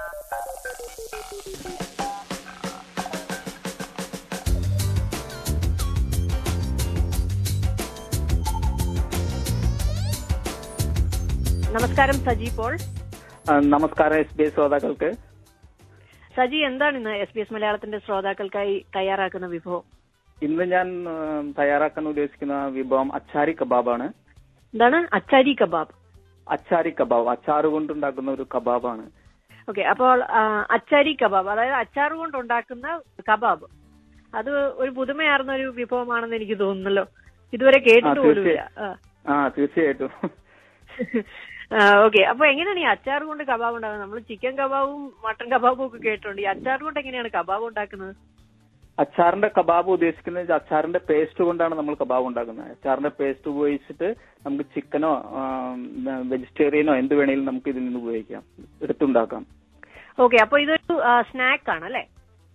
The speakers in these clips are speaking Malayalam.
നമസ്കാരം സജി പോൾ ആ, നമസ്കാരം എസ് ബി ഐ ശ്രോതാക്കൾക്ക് സജി എന്താണ് ഇന്ന് എസ് ബി എസ് മലയാളത്തിന്റെ ശ്രോതാക്കൾക്കായി തയ്യാറാക്കുന്ന വിഭവം ഇന്ന് ഞാൻ ആ, തയ്യാറാക്കാൻ ഉദ്ദേശിക്കുന്ന വിഭവം അച്ചാരി കബാബാണ് എന്താണ് അച്ചാരി കബാബ് അച്ചാരി കബാബ് അച്ചാറ് കൊണ്ടുണ്ടാക്കുന്ന ഒരു കബാബാണ് ഓക്കെ അപ്പോൾ ആ, അച്ചാരി കബാബ് അതായത് അച്ചാർ കൊണ്ട് ഉണ്ടാക്കുന്ന കബാബ് അത് ഒരു പുതുമയാർന്ന ഒരു വിഭവമാണെന്ന് എനിക്ക് തോന്നുന്നല്ലോ ഇതുവരെ കേട്ടിട്ട് ആ, പോലുമില്ല ആ തീർച്ചയായിട്ടും ഓക്കെ അപ്പൊ എങ്ങനെയാണ് ഈ അച്ചാർ കൊണ്ട് കബാബ് ഉണ്ടാക്കുന്നത് നമ്മൾ ചിക്കൻ കബാബും മട്ടൻ കബാബും ഒക്കെ കേട്ടിട്ടുണ്ട് ഈ അച്ചാർ കൊണ്ട് എങ്ങനെയാണ് കബാബ് ഉണ്ടാക്കുന്നത് അച്ചാറിന്റെ കബാബ് ഉദ്ദേശിക്കുന്നത് അച്ചാറിന്റെ പേസ്റ്റ് കൊണ്ടാണ് നമ്മൾ കബാബ് ഉണ്ടാക്കുന്നത് അച്ചാറിന്റെ പേസ്റ്റ് ഉപയോഗിച്ചിട്ട് നമുക്ക് ചിക്കനോ വെജിറ്റേറിയനോ എന്ത് വേണേലും നമുക്ക് ഇതിൽ നിന്ന് ഉപയോഗിക്കാം എടുത്തുണ്ടാക്കാം ഓക്കെ അപ്പൊ ഇതൊരു സ്നാക്ക് ആണ് അല്ലെ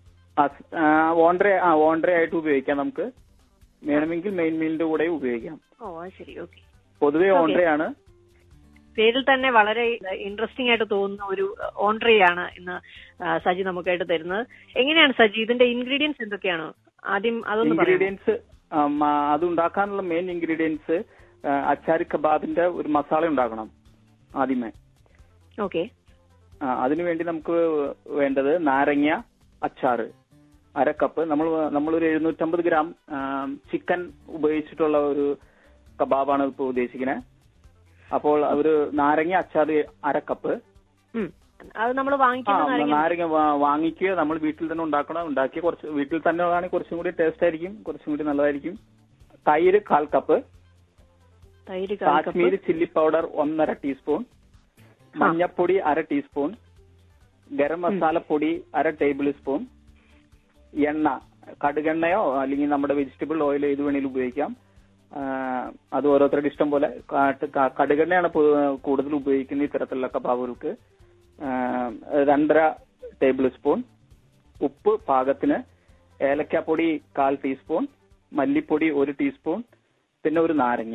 ഓൺഡ്രേ ആ ഓൺഡ്രേ ആയിട്ട് ഉപയോഗിക്കാം നമുക്ക് വേണമെങ്കിൽ മെയിൻ മീലിന്റെ കൂടെ ഉപയോഗിക്കാം ഓ അത് ശരി ഓക്കെ പൊതുവെ Okay. ഓൺഡ്രേ ആണ് പേരിൽ തന്നെ വളരെ ഇൻട്രസ്റ്റിംഗ് ആയിട്ട് തോന്നുന്ന ഒരു ഓൺട്രി ആണ് ഇന്ന് ആ, സജി നമുക്കായിട്ട് തരുന്നത് എങ്ങനെയാണ് സജി ഇതിന്റെ ഇൻഗ്രീഡിയൻസ് എന്തൊക്കെയാണ് ആദ്യം അതൊന്ന് പറയാം ഇൻഗ്രീഡിയൻസ് അത് ഉണ്ടാക്കാനുള്ള മെയിൻ ഇൻഗ്രീഡിയൻസ് അച്ചാരി കബാബിന്റെ ഒരു മസാല ഉണ്ടാക്കണം ആദ്യമേ ഓക്കെ ആ, അതിനുവേണ്ടി നമുക്ക് വേണ്ടത് നാരങ്ങ അച്ചാറ് അര കപ്പ് നമ്മൾ നമ്മളൊരു എഴുന്നൂറ്റമ്പത് ഗ്രാം ചിക്കൻ ഉപയോഗിച്ചിട്ടുള്ള ഒരു കബാബാണ് ഇപ്പോൾ ഉദ്ദേശിക്കുന്നത് അപ്പോൾ ഒരു നാരങ്ങ അച്ചാറ് അര കപ്പ് അത് നമ്മൾ ആ വാങ്ങിക്കുന്ന നാരങ്ങ നാരങ്ങ വാ- വാങ്ങിക്കുക നമ്മൾ വീട്ടിൽ തന്നെ ഉണ്ടാക്കണം ഉണ്ടാക്കിയ കുറച്ച് വീട്ടിൽ തന്നെ ആണെങ്കിൽ കുറച്ചും കൂടി ടേസ്റ്റ് ആയിരിക്കും കുറച്ചും കൂടി നല്ലതായിരിക്കും തൈര് കാൽ കപ്പ് തൈര് കാൽ കപ്പ് കാശ്മീരി ചില്ലി പൗഡർ ഒന്നര ടീസ്പൂൺ മഞ്ഞപ്പൊടി അര ടീസ്പൂൺ ഗരം മസാല പൊടി അര ടേബിൾ സ്പൂൺ എണ്ണ കടുകെണ്ണയോ അല്ലെങ്കിൽ നമ്മുടെ വെജിറ്റബിൾ ഓയിൽ ഏത് വേണേലും ഉപയോഗിക്കാം ആ, അത് ഓരോരുത്തരുടെ ഇഷ്ടം പോലെ കാട്ട് ക- കടുകെണ്ണയാണ് പൊ- കൂടുതൽ ഉപയോഗിക്കുന്ന ഇത്തരത്തിലുള്ള കബാബുകൾക്ക് ആ, രണ്ടര ടേബിൾ സ്പൂൺ ഉപ്പ് പാകത്തിന് ഏലക്കാപ്പൊടി കാൽ ടീസ്പൂൺ മല്ലിപ്പൊടി ഒരു ടീസ്പൂൺ പിന്നെ ഒരു നാരങ്ങ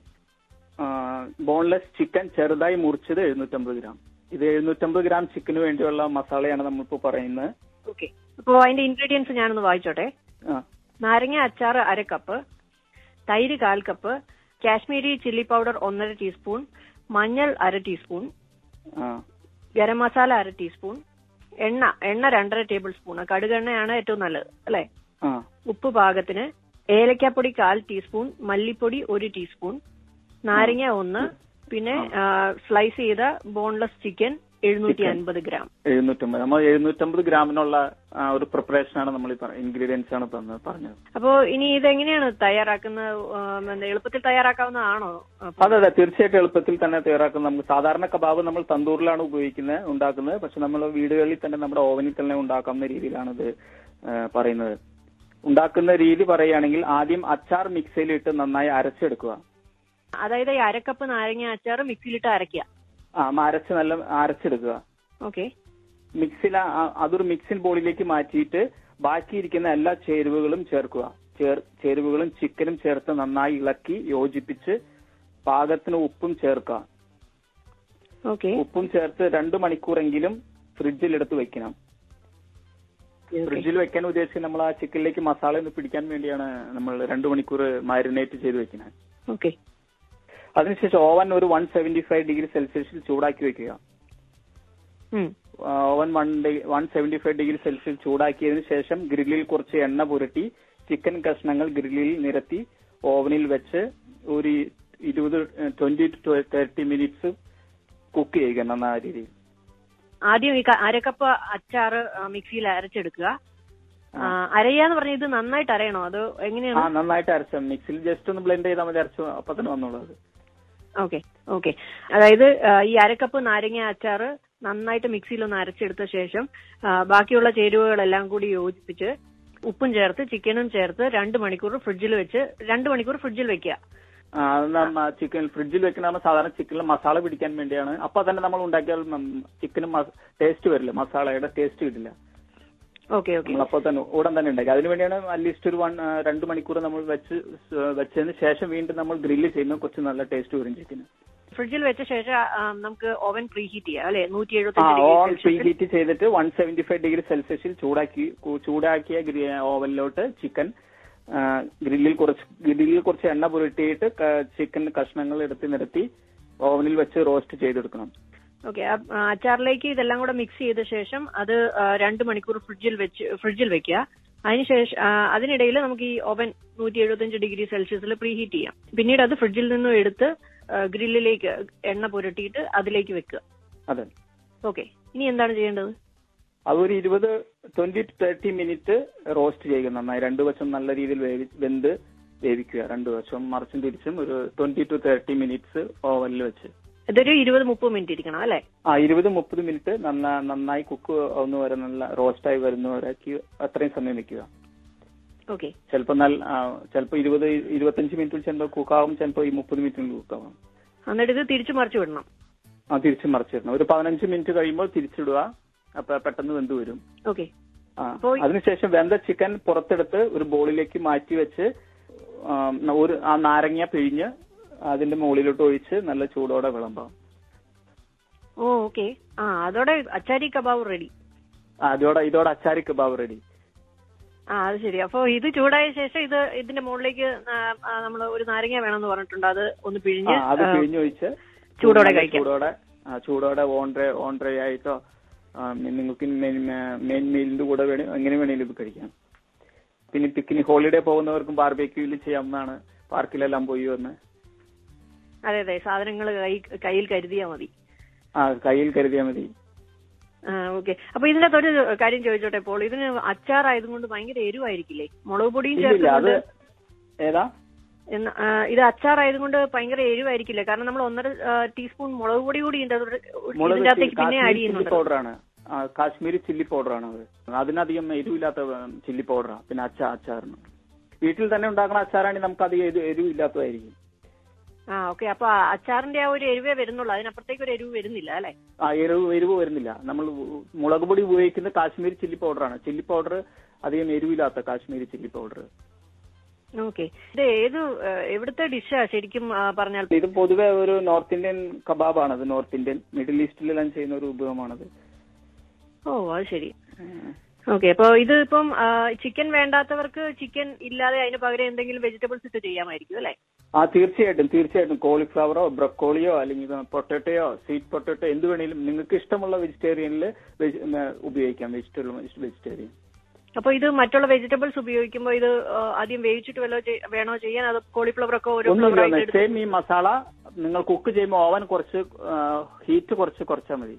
ബോൺലെസ് ചിക്കൻ ചെറുതായി മുറിച്ചത് എഴുന്നൂറ്റമ്പത് ഗ്രാം ഇത് എഴുന്നൂറ്റമ്പത് ഗ്രാം ചിക്കന് വേണ്ടിയുള്ള മസാലയാണ് നമ്മളിപ്പോ പറയുന്നത് ഓക്കെ അപ്പോ അതിന്റെ ഇൻഗ്രീഡിയൻസ് ഞാനൊന്ന് വായിച്ചോട്ടെ ആ, നാരങ്ങ അച്ചാർ അര കപ്പ് തൈര് കാൽ കപ്പ് കാശ്മീരി ചില്ലി പൗഡർ ഒന്നര ടീസ്പൂൺ മഞ്ഞൾ അര ടീസ്പൂൺ ആ, ഗരം മസാല അര ടീസ്പൂൺ എണ്ണ എണ്ണ രണ്ടര ടേബിൾ സ്പൂൺ കടുകെണ്ണയാണ് ഏറ്റവും നല്ലത് അല്ലെ ആ, ഉപ്പ് പാകത്തിന് ഏലക്കാപ്പൊടി കാൽ ടീസ്പൂൺ മല്ലിപ്പൊടി ഒരു ടീസ്പൂൺ നാരങ്ങ ഒന്ന് പിന്നെ സ്ലൈസ് ചെയ്ത ബോൺലെസ് ചിക്കൻ എഴുന്നൂറ്റി അൻപത് ഗ്രാം എഴുന്നൂറ്റമ്പത് നമ്മൾ എഴുന്നൂറ്റമ്പത് ഗ്രാമിനുള്ള ആ, ഒരു പ്രിപ്പറേഷൻ ആണ് നമ്മൾ ഇൻഗ്രീഡിയൻസ് ആണ് തന്നത് പറഞ്ഞത് അപ്പോ ഇനി ഇതെങ്ങനെയാണ് തയ്യാറാക്കുന്നത് ഉം, എന്താ, എളുപ്പത്തിൽ തയ്യാറാക്കാവുന്നതാണോ അപ്പോ- അതെ അതെ തീർച്ചയായിട്ടും എളുപ്പത്തിൽ തന്നെ തയ്യാറാക്കുന്നത് നമുക്ക് സാധാരണ കബാബ് നമ്മൾ തന്തൂറിലാണ് ഉപയോഗിക്കുന്നത് ഉണ്ടാക്കുന്നത് പക്ഷെ നമ്മൾ വീടുകളിൽ തന്നെ നമ്മുടെ ഓവനിൽ തന്നെ ഉണ്ടാക്കാവുന്ന രീതിയിലാണ് ഇത് ആ, പറയുന്നത് ഉണ്ടാക്കുന്ന രീതി പറയുകയാണെങ്കിൽ ആദ്യം അച്ചാർ മിക്സിയിലിട്ട് നന്നായി അരച്ചെടുക്കുക അതായത് ഈ അരക്കപ്പ് നാരങ്ങ അച്ചാർ മിക്സിയിലിട്ട് അരയ്ക്കുക ആ അരച്ച് നല്ല അരച്ചെടുക്കുക ഓക്കെ മിക്സിൽ അതൊരു മിക്സിൻ ബോളിലേക്ക് മാറ്റിയിട്ട് ബാക്കിയിരിക്കുന്ന എല്ലാ ചേരുവകളും ചേർക്കുക ചേർ- ചേരുവകളും ചിക്കനും ചേർത്ത് നന്നായി ഇളക്കി യോജിപ്പിച്ച് പാകത്തിന് ഉപ്പും ചേർക്കുക ഓക്കെ ഉപ്പും ചേർത്ത് രണ്ടു മണിക്കൂറെങ്കിലും ഫ്രിഡ്ജിൽ എടുത്ത് വെക്കണം ഫ്രിഡ്ജിൽ വെക്കാൻ ഉദ്ദേശിച്ച് നമ്മൾ ആ ചിക്കനിലേക്ക് മസാല ഒന്ന് പിടിക്കാൻ വേണ്ടിയാണ് നമ്മൾ രണ്ടു മണിക്കൂർ മാരിനേറ്റ് ചെയ്ത് വെക്കുന്നത് ഓക്കെ അതിനുശേഷം ഓവൻ ഒരു വൺ സെവന്റി ഫൈവ് ഡിഗ്രി സെൽഷ്യസിൽ ചൂടാക്കി വെക്കുക oven one one seventy five degree Celsius ചൂടാക്കിയതിനു ശേഷം ഗ്രില്ലിൽ കുറച്ച് എണ്ണ പുരട്ടി ചിക്കൻ കഷ്ണങ്ങൾ ഗ്രില്ലിൽ നിരത്തി ഓവനിൽ വെച്ച് ഒരു ഇരുപത് twenty two thirty minutes cook ചെയ്യുക നന്നായ രീതിയിൽ ആദ്യം ഈ ക- അരക്കപ്പ് അച്ചാറ് ആ, മിക്സിയിൽ അരച്ചെടുക്കുക ആ, അരയാന്ന് പറഞ്ഞ ഇത് നന്നായിട്ട് അരയണോ അതോ ആ എങ്ങനെയാണ് നന്നായിട്ട് അരച്ച മിക്സിയിൽ ജസ്റ്റ് ഒന്ന് ബ്ലെൻഡ് ചെയ്താൽ മതി അരച്ചു അപ്പൊ തന്നെ വന്നോളൂ ഓക്കെ ഓക്കെ അതായത് ആ, ഈ അരക്കപ്പ് നാരങ്ങ അച്ചാറ് നന്നായിട്ട് മിക്സിയിൽ ഒന്ന് അരച്ചെടുത്ത ശേഷം ആ, ബാക്കിയുള്ള ചേരുവകളെല്ലാം കൂടി യോജിപ്പിച്ച് ഉപ്പും ചേർത്ത് ചിക്കനും ചേർത്ത് രണ്ട് മണിക്കൂർ ഫ്രിഡ്ജിൽ വെച്ച് രണ്ട് മണിക്കൂർ ഫ്രിഡ്ജിൽ വെക്കുക ചിക്കൻ ഫ്രിഡ്ജിൽ വെക്കുന്ന സാധാരണ ചിക്കനിൽ മസാല പിടിക്കാൻ വേണ്ടിയാണ് അപ്പൊ തന്നെ നമ്മൾ ഉണ്ടാക്കിയാൽ ചിക്കനും ടേസ്റ്റ് വരില്ല മസാലയുടെ ടേസ്റ്റ് കിട്ടില്ല ഓക്കെ ഓക്കെ നമ്മൾ അപ്പോൾ തന്നെ ഉടൻ തന്നെ ഉണ്ടാക്കി അതിനു വേണ്ടിയാണ് അറ്റ്ലീസ്റ്റ് ഒരു വൺ രണ്ട് മണിക്കൂർ നമ്മൾ വെച്ച് സ് വെച്ചതിന് ശേഷം വീണ്ടും നമ്മൾ ഗ്രില്ല് ചെയ്യുമ്പോൾ കുറച്ച് നല്ല ടേസ്റ്റ് വരും ചിക്കന് ഫ്രിഡ്ജിൽ വെച്ച ശേഷം ആ, നമുക്ക് ഓവൻ പ്രീഹീറ്റ് ചെയ്യാം അല്ലെ നൂറ്റി ആ എഴുപത്തി ഓൺ ഡിഗ്രി പ്രീ ഹീറ്റ് ചെയ്തിട്ട് വൺ സെവന്റി ഫൈവ് ഡിഗ്രി സെൽഷ്യസിൽ ചൂടാക്കി കു- ചൂടാക്കിയ ഗ്രി- ഓവനിലോട്ട് ചിക്കൻ ഗ്രില്ലിൽ കുറച്ച് ഗ്രില്ലിൽ കുറച്ച് എണ്ണ പുരട്ടിയിട്ട് ചിക്കൻ കഷ്ണങ്ങൾ എടുത്ത് നിരത്തി ഓവനിൽ വെച്ച് റോസ്റ്റ് ചെയ്തെടുക്കണം ഓക്കെ അച്ചാറിലേക്ക് ഇതെല്ലാം കൂടെ മിക്സ് ചെയ്ത ശേഷം അത് ആ, രണ്ട് മണിക്കൂർ ഫ്രിഡ്ജിൽ വെച്ച് ഫ്രിഡ്ജിൽ വെക്കുക അതിനുശേഷം ആ, അതിനിടയിൽ നമുക്ക് ഈ ഓവൻ നൂറ്റി എഴുപത്തിയഞ്ച് ഡിഗ്രി സെൽഷ്യസിൽ പ്രീഹീറ്റ് ചെയ്യാം പിന്നീട് അത് ഫ്രിഡ്ജിൽ നിന്നും എടുത്ത് ആ, ഗ്രില്ലിലേക്ക് എണ്ണ പുരട്ടിയിട്ട് അതിലേക്ക് വെക്കുക അതെ ഓക്കെ ഇനി എന്താണ് ചെയ്യേണ്ടത് അതൊരു ഇരുപത് twenty two thirty minute roast ചെയ്യുക നന്നായി രണ്ടു വശം നല്ല രീതിയിൽ വേവി വെന്ത് വേവിക്കുക രണ്ടു വശം മറിച്ചും തിരിച്ചും ഒരു ട്വന്റി ടു തേർട്ടി മിനിറ്റ്സ് ഓവനിൽ വെച്ച് ഇതൊരു ഇരുപത് മുപ്പത് മിനിറ്റ് ഇരിക്കണം അല്ലെ ആ ഇരുപത് മുപ്പത് മിനിറ്റ് നന്നാ നന്നായി കുക്ക് ആവുന്ന വരെ നല്ല റോസ്റ്റായി വരുന്നവരാക്കി അത്രയും സമയം വെക്കുക ഓക്കെ ചിലപ്പോൾ നല്ല ചിലപ്പോൾ ഇരുപത് ഇരുപത്തഞ്ച് മിനിറ്റിൽ ചിലപ്പോൾ കുക്കാവും ചിലപ്പോൾ ഈ മുപ്പത് മിനിറ്റിൽ കുക്കാവും എന്നിട്ട് ഇത് തിരിച്ചു മറിച്ചു വിടണം ആ തിരിച്ച് മറിച്ചിടണം ഒരു പതിനഞ്ച് മിനിറ്റ് കഴിയുമ്പോൾ തിരിച്ചിടുക അപ്പൊ പെട്ടെന്ന് വെന്ത് വരും ഓക്കെ ആ അപ്പോൾ ഈ- അതിനുശേഷം വെന്ത ചിക്കൻ പുറത്തെടുത്ത് ഒരു ബോളിലേക്ക് മാറ്റി വെച്ച് ആ, ഒരു ആ നാരങ്ങ പിഴിഞ്ഞ് അതിന്റെ മുകളിലോട്ട് ഒഴിച്ച് നല്ല ചൂടോടെ വിളമ്പാം ഓ ഓക്കെ ആ അതോടെ അച്ചാരി കബാബ് റെഡി ആ, അതോടെ ഇതോടെ അച്ചാരി കബാബ് റെഡി ആ അത് ശരി അപ്പൊ ഇത് ചൂടായ ശേഷം ഇത് ഇതിന്റെ മുകളിലേക്ക് നമ്മൾ ഒരു നാരങ്ങ വേണമെന്ന് പറഞ്ഞിട്ടുണ്ട് അത് ഒന്ന് ആ പിഴിഞ്ഞ് അത് ആ, പിഴിഞ്ഞൊഴിച്ച് ചൂടോടെ നല്ല കഴിക്കാം. ചൂടോടെ ആ, ചൂടോടെ ഓൺട്രേ ഓൺട്രേ ആയിട്ടോ ആ, നിങ്ങൾക്ക് മെയിൻ മെയിൻ മീലിന്റെ കൂടെ വേണേ എങ്ങനെ വേണേലും ഇത് കഴിക്കാം പിന്നെ പിക്കിനി ഹോളിഡേ പോകുന്നവർക്കും ബാർബേക്യൂല് ചെയ്യാവുന്നതാണ് പാർക്കിലെല്ലാം പോയി വന്ന് അതെ അതെ സാധനങ്ങൾ കൈ കയ്യിൽ കരുതിയാ മതി ആ കയ്യിൽ കരുതിയാൽ മതി ആ ഓക്കെ അപ്പൊ ഇതിനകത്ത് ഒരു കാര്യം ചോദിച്ചോട്ടെ ഇപ്പോൾ ഇതിന് അച്ചാറായതുകൊണ്ട് ഭയങ്കര എരിവായിരിക്കില്ലേ മുളക് പൊടിയും ഇല്ലില്ല അത് ചേർത്തുകൊണ്ട് ഏതാ എന്ന- ആ, ഇത് അച്ചാറായതുകൊണ്ട് ഭയങ്കര എരിവായിരിക്കില്ലേ കാരണം നമ്മൾ ഒന്നര ആ, ടീസ്പൂൺ മുളക് പൊടി കൂടി ഇതിന്റെ അകത്തോട്ട് മുളക് ഇതിന്റെ അകത്തേക്ക് പിന്നെ ആഡ് കാശ്മീരി ചില്ലി ചെയ്യുന്നുണ്ട് പൗഡറാണ് ആ, കാശ്മീരി ചില്ലി പൗഡറാണ് അത് അതിനധികം എരിവില്ലാത്ത ചില്ലി പൗഡറാണ് പിന്നെ അച്ചാ അച്ചാറിന് വീട്ടിൽ തന്നെ ഉണ്ടാക്കുന്ന അച്ചാറാണെങ്കിൽ നമുക്ക് അധികം എരി- എരിവില്ലാത്തതായിരിക്കും ആ ഓക്കെ അപ്പൊ ആ അച്ചാറിന്റെ ആ ഒരു എരിവേ വരുന്നുള്ളൂ അതിനപ്പുറത്തേക്ക് ഒരു എരിവ് വരുന്നില്ല അല്ലെ ആ എരിവ് എരിവ് വരുന്നില്ല നമ്മൾ മുളക് പൊടി ഉപയോഗിക്കുന്നത് കാശ്മീരി ചില്ലി പൗഡറാണ് ചില്ലി പൗഡർ അധികം എരിവില്ലാത്ത കാശ്മീരി ചില്ലി പൗഡർ ഓക്കെ ഇത് ഏത് ആ, എവിടുത്തെ ഡിഷാ ശരിക്കും ആ, പറഞ്ഞാൽ ഇത് പൊതുവെ ഒരു നോർത്ത് ഇന്ത്യൻ കബാബാണത് നോർത്ത് ഇന്ത്യൻ മിഡിൽ ഈസ്റ്റിലെല്ലാം ചെയ്യുന്ന ഒരു വിഭവമാണത് ഓ അത് ശരി ഓക്കെ അപ്പൊ ഇത് ഇപ്പം ചിക്കൻ വേണ്ടാത്തവർക്ക് ചിക്കൻ ഇല്ലാതെ അതിന് പകരം എന്തെങ്കിലും വെജിറ്റബിൾസ് ഇട്ട് ചെയ്യാമായിരിക്കും അല്ലെ ആ തീർച്ചയായിട്ടും തീർച്ചയായിട്ടും കോളിഫ്ലവറോ ബ്രക്കോളിയോ അല്ലെങ്കിൽ പൊട്ടറ്റോയോ സ്വീറ്റ് പൊട്ടറ്റോ എന്ത് വേണേലും നിങ്ങൾക്ക് ഇഷ്ടമുള്ള വെജിറ്റേറിയനിൽ ഉപയോഗിക്കാം വെജിറ്റബിൾ വെജിറ്റേറിയൻ അപ്പൊ ഇത് മറ്റുള്ള വെജിറ്റബിൾസ് ഉപയോഗിക്കുമ്പോൾ ഇത് ആ, ആദ്യം വേവിച്ചിട്ട് വല്ലോ ചെയ്- വേണോ ചെയ്യാൻ അത് കോളിഫ്ലവർ ഒക്കെ ഓരോ ഫ്ലവർ ആയിട്ട് ഒന്നുമില്ല എടുത്ത് സെയിം ഈ മസാല നിങ്ങൾ കുക്ക് ചെയ്യുമ്പോൾ ഓവൻ കുറച്ച് ഹീറ്റ് കുറച്ച് കുറച്ചാൽ മതി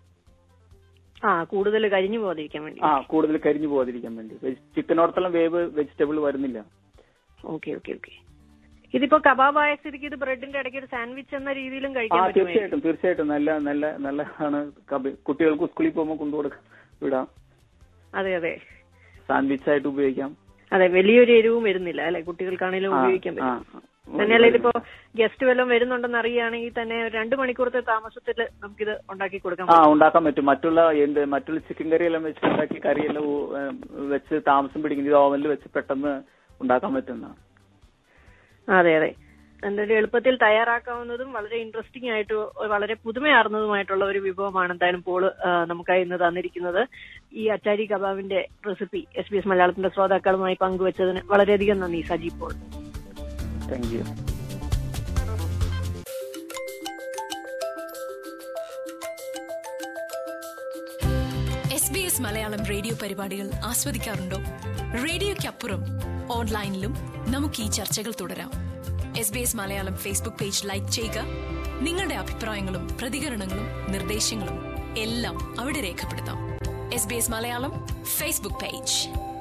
ആ കൂടുതൽ കരിഞ്ഞു പോകാതിരിക്കാൻ വേണ്ടി ആ കൂടുതൽ കരിഞ്ഞു പോകാതിരിക്കാൻ വേണ്ടി ചിക്കനോടത്തോളം വേവ് വെജിറ്റബിൾ വരുന്നില്ല ഓക്കെ ഓക്കെ ഓക്കെ ഇതിപ്പോ കബാബ് ആയ സ്ഥിതിക്ക് ഇത് ബ്രെഡിന്റെ ഇടയ്ക്ക് ഒരു സാൻഡ്വിച്ച് എന്ന രീതിയിലും ആ കഴിക്കാൻ പറ്റും തീർച്ചയായിട്ടും തീർച്ചയായിട്ടും നല്ല നല്ല നല്ലതാണ് കബ- കുട്ടികൾക്ക് സ്കൂളിൽ പോകുമ്പോൾ കൊണ്ടുകൊടുക്കാം വിടാം അതെ അതെ സാൻഡ്വിച്ച് ആയിട്ട് ഉപയോഗിക്കാം അതെ വലിയൊരു എരിവും വരുന്നില്ല അല്ലെ കുട്ടികൾക്കാണെങ്കിലും ആ, ഉപയോഗിക്കാൻ ആ. പറ്റും തന്നെയല്ല ഇതിപ്പോ ഗസ്റ്റ് വല്ലതും വരുന്നുണ്ടെന്ന് അറിയുകയാണെങ്കിൽ തന്നെ ഒരു രണ്ട് മണിക്കൂറത്തെ താമസത്തിൽ നമുക്കിത് ഉണ്ടാക്കി കൊടുക്കാൻ ആ പറ്റും ഉണ്ടാക്കാൻ പറ്റും മറ്റുള്ള എന്ത് മറ്റുള്ള ചിക്കൻ കറി എല്ലാം വെച്ച് ഉണ്ടാക്കി കറിയെല്ലാം ഊ- ഏ, വെച്ച് താമസം പിടിക്കുന്നത് ഇത് ഓവനിൽ വെച്ച് പെട്ടെന്ന് ഉണ്ടാക്കാൻ പറ്റുന്നതാണ് അതെ അതെ എന്തായാലും എളുപ്പത്തിൽ തയ്യാറാക്കാവുന്നതും വളരെ ഇൻട്രസ്റ്റിംഗ് ആയിട്ട് വളരെ പുതുമയാർന്നതുമായിട്ടുള്ള ഒരു വിഭവമാണ് എന്തായാലും പോള് ആ, നമുക്കായി ഇന്ന് തന്നിരിക്കുന്നത് ഈ അച്ചാരി കബാബിന്റെ റെസിപ്പി എസ് ബി എസ് മലയാളത്തിന്റെ ശ്രോതാക്കളുമായി പങ്കുവച്ചതിന് വളരെയധികം നന്ദി Saji Paul thank you S B S Malayalam radio പരിപാടികൾ ആസ്വദിക്കാറുണ്ടോ റേഡിയോയ്ക്കപ്പുറം ഓൺലൈനിലും നമുക്ക് ഈ ചർച്ചകൾ തുടരാം S B S Malayalam Facebook page like ചെയ്യുക നിങ്ങളുടെ അഭിപ്രായങ്ങളും പ്രതികരണങ്ങളും നിർദ്ദേശങ്ങളും എല്ലാം അവിടെ രേഖപ്പെടുത്താം S B S Malayalam Facebook page